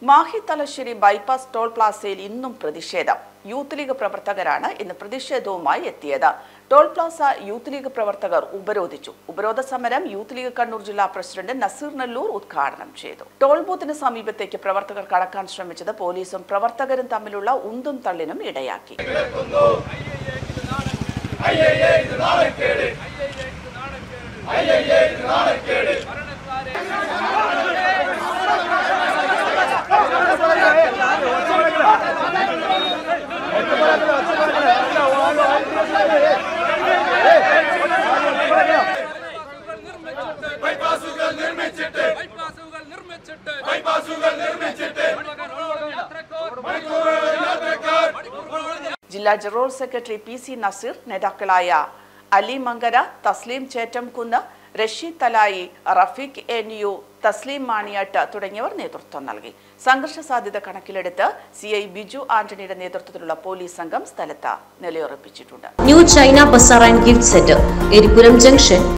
Mahe Thalassery bypass toll പ്ലാസയിൽ ഇന്നും പ്രതിഷേധം യൂത്ത് ലീഗ് പ്രവർത്തകരാണ് ഇന്ന് പ്രതിഷേധവുമായി എത്തിയത് ടോൾ പ്ലാസ യൂത്ത് ലീഗ് പ്രവർത്തകർ ഉപരോധിച്ചു ഉപരോധ സമരം യൂത്ത് ലീഗ് കണ്ണൂർ ജില്ലാ പ്രസിഡന്റ് നസീർ നെല്ലൂർ ഉദ്ഘാടനം ചെയ്തു ടോൾ ബൂത്തിന് സമീപത്തേക്ക് പ്രവർത്തകർ കടക്കാൻ ശ്രമിച്ചത് പോലീസും പ്രവർത്തകരും തമ്മിലുള്ള ഉന്തും തള്ളിനും ഇടയാക്കി ബൈപ്പാസുകൾ നിർമ്മിച്ചിട്ട് ബൈപ്പാസുകൾ നിർമ്മിച്ചിട്ട് ബൈപ്പാസുകൾ നിർമ്മിച്ചിട്ട് ജില്ലാ general secretary P C Naseer നേതാക്കളായ അലി മങ്കര തസ്ലീം ചേറ്റംകുന്ന് റഷീദ് തലായി റഫീഖ് എൻ യു തസ്ലീം മാണിയാട്ട് തുടങ്ങിയവർ നേതൃത്വം നൽകി സംഘർഷ സാധ്യത കണക്കിലെടുത്ത് സി ഐ ബിജു ആന്റണിയുടെ നേതൃത്വത്തിലുള്ള പോലീസ് സംഘം സ്ഥലത്ത് നിലയുറപ്പിച്ചിട്ടുണ്ട് new China bazaar and gift centre Eripuram junction